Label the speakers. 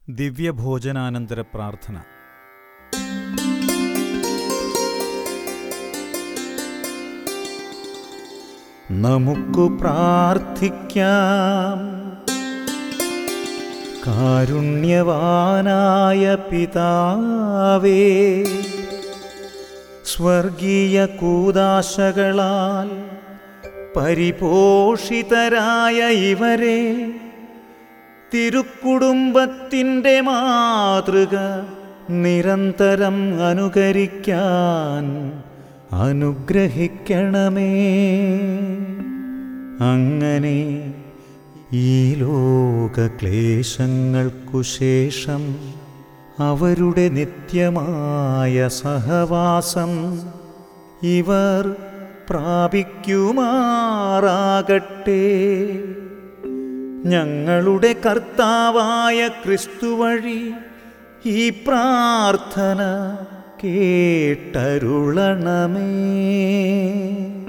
Speaker 1: ദിവ്യഭോജനാനന്തര പ്രാർത്ഥന നമുക്കു പ്രാർത്ഥിക്കാം കാരുണ്യവാനായ പിതാവേ സ്വർഗീയ കൂതാശകളാൽ പരിപോഷിതരായ ഇവരെ തിരുക്കുടുംബത്തിൻ്റെ മാതൃക നിരന്തരം അനുകരിക്കാൻ അനുഗ്രഹിക്കണമേ അങ്ങനെ ഈ ലോക ക്ലേശങ്ങൾക്കു ശേഷം അവരുടെ നിത്യമായ സഹവാസം ഇവർ പ്രാപിക്കുമാറാകട്ടെ ഞങ്ങളുടെ കർത്താവായ ക്രിസ്തു വഴി ഈ പ്രാർത്ഥന കേട്ടരുളണമേ